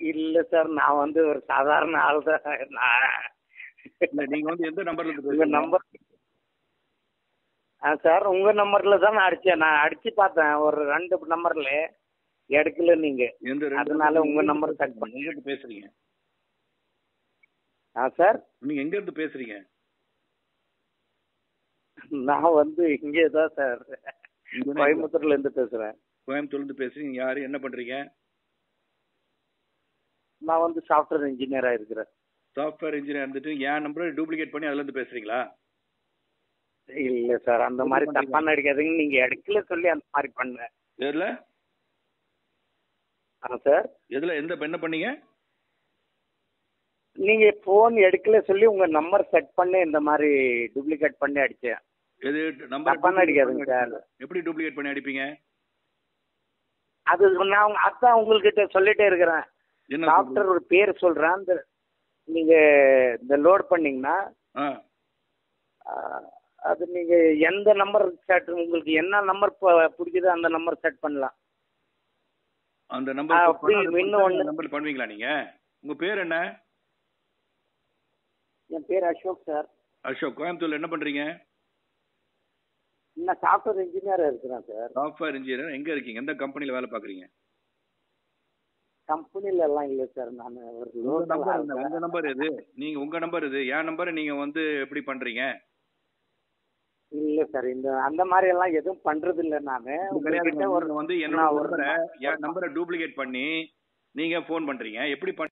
இல்ல சார் நான் வந்து ஒரு சாதாரண ஆள் தான் நான் இல்ல நீங்க வந்து எந்த நம்பர்ல இருந்து உங்க பேசுறீங்க நம்பர் ஆ சார் உங்க நம்பர்ல தான் நான் அடிச்சேன் நான் அடிச்சு பார்த்தேன் ஒரு ரெண்டு நம்பர்ல எடுக்கல நீங்க எந்த ரெண்டு அதனால number- உங்க எங்க number இருந்து cut பண்ணேன். எங்க இருந்து பேசுறீங்க ஆ சார் நீங்க எங்க இருந்து பேசுறீங்க நான் வந்து இங்கே தான் சார் இங்க கோயம்புத்தூர்ல இருந்து பேசுறேன் கோயம்புத்தூர்ல இருந்து பேசுறீங்க யாரு என்ன பண்றீங்க நான் வந்து சாஃப்ட்வேர் இன்ஜினியரா இருக்கிறேன் சாஃப்ட்வேர் இன்ஜினியர் இருந்துட்டு என் நம்பரை டூப்ளிகேட் பண்ணி அதுல இருந்து பேசுறீங்களா இல்ல சார் அந்த மாதிரி பண்றீங்க? தப்பா நடிக்காதீங்க நீங்க எடுக்கல சொல்லி அந்த மாதிரி பண்ணேன் எதுல ஆ சார் எதுல எந்த என்ன பண்ணீங்க நீங்க போன் எடுக்கல சொல்லி உங்க நம்பர் செட் பண்ணி இந்த மாதிரி டூப்ளிகேட் பண்ணி அடிச்சேன் எது நம்பர் தப்பா நடிக்காதீங்க சார் எப்படி டூப்ளிகேட் பண்ணி அடிப்பீங்க அது நான் உங்க- அதான் உங்ககிட்ட சொல்லிட்டே இருக்கிறேன் என்ன டாக்டர் ஒரு பேர் சொல்றேன் அந்த நீங்க இந்த லோட் பண்ணீங்கன்னா ஆ ஆ, அது நீங்க எந்த நம்பர் செட் உங்களுக்கு என்ன நம்பர் பிடிக்குதோ அந்த நம்பர் செட் பண்ணலாம் அந்த ஆ, நம்பர் அப்படி இன்னும் ஒண்ணு- நம்பர் பண்ணுவீங்களா நீங்க உங்க பேர் என்ன என் பேர் அசோக் சார் அசோக் கோயம்புத்தூர்ல என்ன பண்றீங்க நான் சாஃப்ட்வேர் இன்ஜினியரா இருக்கிறேன் சார் சாஃப்ட்வேர் இன்ஜினியர் எங்க இருக்கீங்க எந்த கம்பெனில வேலை பாக்குறீங்க கம்பெனில எல்லாம் இல்ல சார் நான் ஒரு உங்க local நம்பர் ஆள் என்ன தான். உங்க நம்பர் எது நீங்க உங்க நம்பர் எது என் நம்பரை நீங்க வந்து எப்படி பண்றீங்க இல்ல சார் இந்த அந்த மாதிரி எல்லாம் எதுவும் பண்றது இல்ல நானு உங்ககிட்ட ஒரு நீங்க வந்து நான் என்னோட ஒரு நம்பரை என் நம்பரை டூப்ளிகேட் பண்ணி நீங்க ஃபோன் பண்றீங்க எப்படி பண்